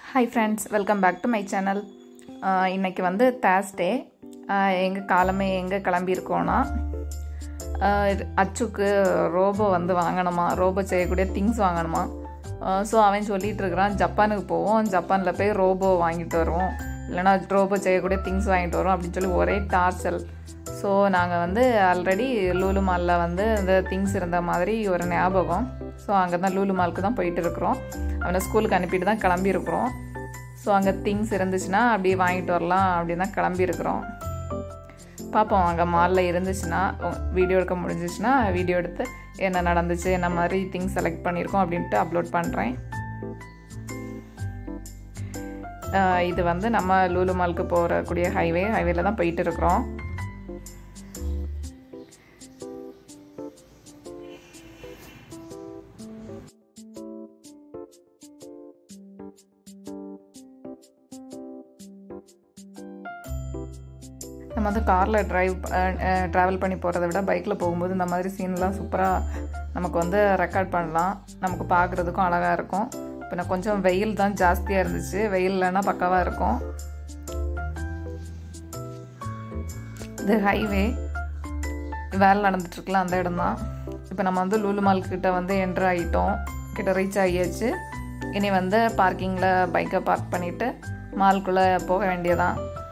hi friends welcome back to my channel இன்றைக்கி வந்து Thursday எங்கே காலமே எங்கே கிளம்பியிருக்கோன்னா ஆஹ் அச்சுக்கு ரோபோ வந்து வாங்கணுமா ரோபோ செய்யக்கூடிய திங்ஸ் வாங்கணுமா ஸோ அவன் சொல்லிட்டு இருக்கிறான் ஜப்பானுக்கு போவோம் ஜப்பானில் போய் ரோபோ வாங்கிட்டு வருவோம் இல்லைனா ரோபோ செய்யக்கூடிய திங்ஸ் வாங்கிட்டு வரோம் அப்படின்னு சொல்லி ஒரே டார்ச்சல் ஸோ நாங்கள் வந்து ஆல்ரெடி லூலு மாலில் வந்து இந்த திங்ஸ் இருந்த மாதிரி ஒரு ஞாபகம் ஸோ அங்கே தான் லூலு மாலுக்கு தான் போயிட்டு இருக்கிறோம் அவனை ஸ்கூலுக்கு அனுப்பிட்டு தான் கிளம்பியிருக்கிறோம் ஸோ அங்கே திங்ஸ் இருந்துச்சுன்னா அப்படியே வாங்கிட்டு வரலாம் அப்படின்னு தான் கிளம்பியிருக்கிறோம் பார்ப்போம் அங்கே மாலில் இருந்துச்சுன்னா வீடியோ எடுக்க முடிஞ்சிச்சுன்னா வீடியோ எடுத்து என்ன நடந்துச்சு என்ன மாதிரி திங்ஸ் செலக்ட் பண்ணியிருக்கோம் அப்படின்ட்டு அப்லோட் பண்ணுறேன் இது வந்து நம்ம லூலு மாலுக்கு போகக்கூடிய ஹைவே ஹைவேல தான் போயிட்டு இருக்கிறோம் நம்ம வந்து காரில் ட்ரைவ் ட்ராவல் பண்ணி போகிறத விட பைக்கில் போகும்போது இந்த மாதிரி சீன்லாம் சூப்பராக நமக்கு வந்து ரெக்கார்ட் பண்ணலாம் நமக்கு பார்க்குறதுக்கும் அழகாக இருக்கும் இப்போ நான் கொஞ்சம் வெயில் தான் ஜாஸ்தியாக இருந்துச்சு வெயில் இல்லைன்னா பக்காவாக இருக்கும் இது ஹைவே வேலை நடந்துட்டுருக்குல அந்த இடம் தான் இப்போ நம்ம வந்து லூலு மால் கிட்ட வந்து என்ட்ரு ஆகிட்டோம் கிட்ட ரீச் ஆகியாச்சு இனி வந்து பார்க்கிங்கில் பைக்கை பார்க் பண்ணிவிட்டு மால்குள்ளே போக வேண்டியதான்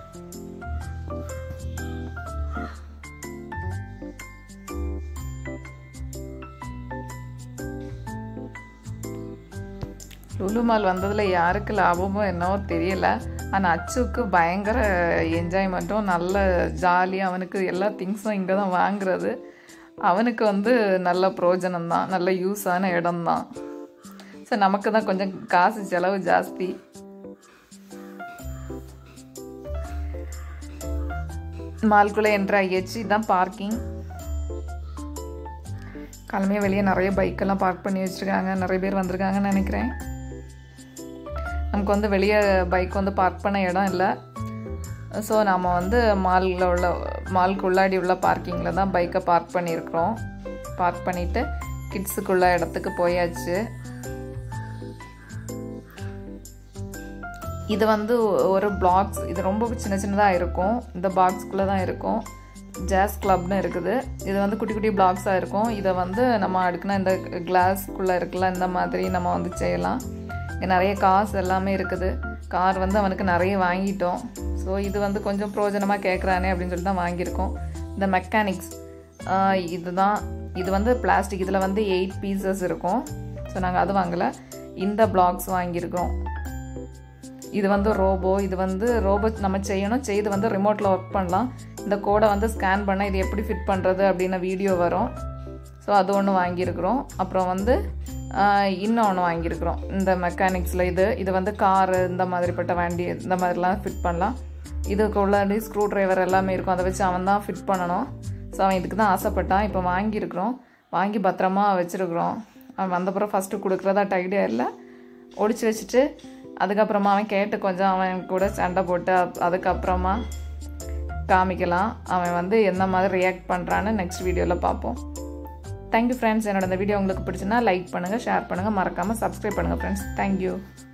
லுலு மால் வந்ததில் யாருக்கு லாபமோ என்னவோ தெரியல ஆனால் அச்சுக்கு பயங்கர என்ஜாய்மெண்ட்டும் நல்ல ஜாலியாக அவனுக்கு எல்லா திங்ஸும் இங்கே தான் வாங்குறது அவனுக்கு வந்து நல்ல பிரோஜனம் தான் நல்ல யூஸான இடம் தான் ஸோ நமக்கு தான் கொஞ்சம் காசு செலவு ஜாஸ்தி மால்குள்ளே என்ட்ரு ஆகியாச்சு இதுதான் பார்க்கிங் கிளம்பிய வெளியே நிறைய பைக்கெல்லாம் பார்க் பண்ணி வச்சுருக்காங்க நிறைய பேர் வந்திருக்காங்கன்னு நினைக்கிறேன் நமக்கு வந்து வெளியே பைக் வந்து பார்க் பண்ண இடம் இல்லை ஸோ நம்ம வந்து மாலில் உள்ள மாலுக்கு உள்ளாடி உள்ள பார்க்கிங்கில் தான் பைக்கை பார்க் பண்ணியிருக்கிறோம் பார்க் பண்ணிவிட்டு கிட்ஸுக்குள்ள இடத்துக்கு போயாச்சு இது வந்து ஒரு பிளாக்ஸ் இது ரொம்ப சின்ன சின்னதாக இருக்கும் இந்த பாக்ஸ்குள்ளே தான் இருக்கும் ஜாஸ் கிளப்னு இருக்குது இது வந்து குட்டி குட்டி பிளாக்ஸாக இருக்கும் இதை வந்து நம்ம அடுக்குனா இந்த கிளாஸ்க்குள்ளே இருக்குல்ல இந்த மாதிரி நம்ம வந்து செய்யலாம் இங்கே நிறைய காசு எல்லாமே இருக்குது கார் வந்து அவனுக்கு நிறைய வாங்கிட்டோம் ஸோ இது வந்து கொஞ்சம் பிரோஜனமாக கேட்குறானே அப்படின்னு சொல்லி தான் வாங்கியிருக்கோம் இந்த மெக்கானிக்ஸ் இதுதான் இது வந்து பிளாஸ்டிக் இதில் வந்து எயிட் பீசஸ் இருக்கும் ஸோ நாங்கள் அது வாங்கலை இந்த பிளாக்ஸ் வாங்கியிருக்கோம் இது வந்து ரோபோ இது வந்து ரோபோ நம்ம செய்யணும் செய்து வந்து ரிமோட்டில் ஒர்க் பண்ணலாம் இந்த கோடை வந்து ஸ்கேன் பண்ணால் இது எப்படி ஃபிட் பண்ணுறது அப்படின்னு வீடியோ வரும் ஸோ அது ஒன்று வாங்கியிருக்கிறோம் அப்புறம் வந்து இன்னும் ஒன்று வாங்கியிருக்கிறோம் இந்த மெக்கானிக்ஸில் இது இது வந்து காரு இந்த மாதிரிப்பட்ட வண்டி இந்த மாதிரிலாம் ஃபிட் பண்ணலாம் இதுக்கு உள்ளாடி ஸ்க்ரூ ட்ரைவர் எல்லாமே இருக்கும் அதை வச்சு அவன் தான் ஃபிட் பண்ணணும் ஸோ அவன் இதுக்கு தான் ஆசைப்பட்டான் இப்போ வாங்கியிருக்கிறோம் வாங்கி பத்திரமா வச்சுருக்குறோம் அவன் வந்தப்புறம் ஃபஸ்ட்டு கொடுக்குறதாட்ட ஐடியா இல்லை ஒடிச்சு வச்சுட்டு அதுக்கப்புறமா அவன் கேட்டு கொஞ்சம் அவன் கூட சண்டை போட்டு அதுக்கப்புறமா காமிக்கலாம் அவன் வந்து எந்த மாதிரி ரியாக்ட் பண்ணுறான்னு நெக்ஸ்ட் வீடியோவில் பார்ப்போம் தேங்க்யூ ஃப்ரெண்ட்ஸ் என்னோட இந்த வீடியோ உங்களுக்கு பிடிச்சுன்னா லைக் பண்ணுங்கள் ஷேர் பண்ணுங்கள் மறக்காமல் சப்ஸ்கிரைப் பண்ணுங்கள் ஃப்ரெண்ட்ஸ் தேங்க்யூ